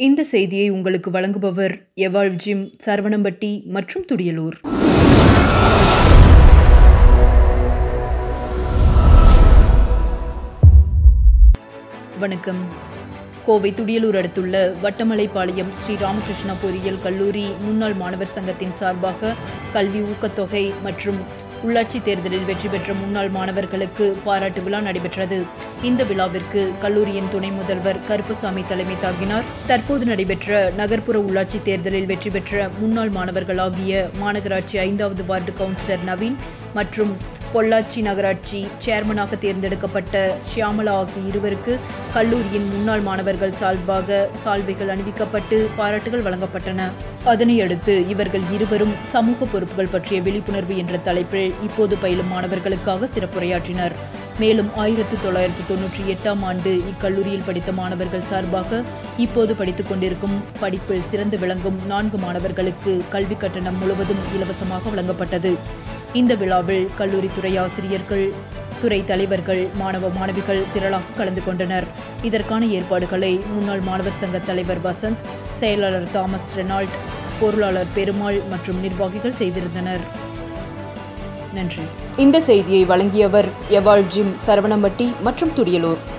இந்த செய்தியை உங்களுக்கு வழங்குபவர் எவாள் ஜிம் சரவணம்பட்டி மற்றும் துடியலூர் வணக்கம் கோவை துடியலூர் அடுத்துள்ள வட்டமலைப்பாளையம் ஸ்ரீ ராமகிருஷ்ணா பொறியியல் கல்லூரி முன்னாள் மாணவர் சங்கத்தின் சார்பாக கல்வி ஊக்கத்தொகை மற்றும் உள்ளாட்சி தேர்தலில் வெற்றி பெற்ற முன்னாள் மாணவர்களுக்கு பாராட்டு விழா நடைபெற்றது இந்த விழாவிற்கு கல்லூரியின் துணை முதல்வர் கருப்புசாமி தலைமை தாங்கினார் தற்போது நடைபெற்ற நகர்ப்புற உள்ளாட்சி தேர்தலில் வெற்றி பெற்ற முன்னாள் மாணவர்களாகிய மாநகராட்சி ஐந்தாவது வார்டு கவுன்சிலர் நவீன் மற்றும் பொள்ளாச்சி நகராட்சி சேர்மனாக தேர்ந்தெடுக்கப்பட்ட ஷியாமலா ஆகிய இருவருக்கு கல்லூரியின் முன்னாள் மாணவர்கள் சார்பாக சால்வைகள் அணிவிக்கப்பட்டு பாராட்டுகள் வழங்கப்பட்டன அதனையடுத்து இவர்கள் இருவரும் சமூக பொறுப்புகள் பற்றிய விழிப்புணர்வு என்ற தலைப்பில் இப்போது பயிலும் மாணவர்களுக்காக சிறப்புரையாற்றினர் மேலும் ஆயிரத்தி தொள்ளாயிரத்தி தொன்னூற்றி எட்டாம் ஆண்டு இக்கல்லூரியில் படித்த மாணவர்கள் சார்பாக இப்போது படித்துக் கொண்டிருக்கும் படிப்பில் சிறந்து விளங்கும் நான்கு மாணவர்களுக்கு கல்வி கட்டணம் முழுவதும் இலவசமாக வழங்கப்பட்டது இந்த விழாவில் கல்லூரி துறை ஆசிரியர்கள் துறை தலைவர்கள் மாணவ மாணவிகள் திரளாக கலந்து கொண்டனர் இதற்கான ஏற்பாடுகளை முன்னாள் மாணவர் சங்க தலைவர் வசந்த் செயலாளர் தாமஸ் ரெனால்ட் பொருளாளர் பெருமாள் மற்றும் நிர்வாகிகள் செய்திருந்தனர் நன்றி இந்த செய்தியை வழங்கியவர் எவாள் ஜிம் சரவணம்பட்டி மற்றும் துடியலூர்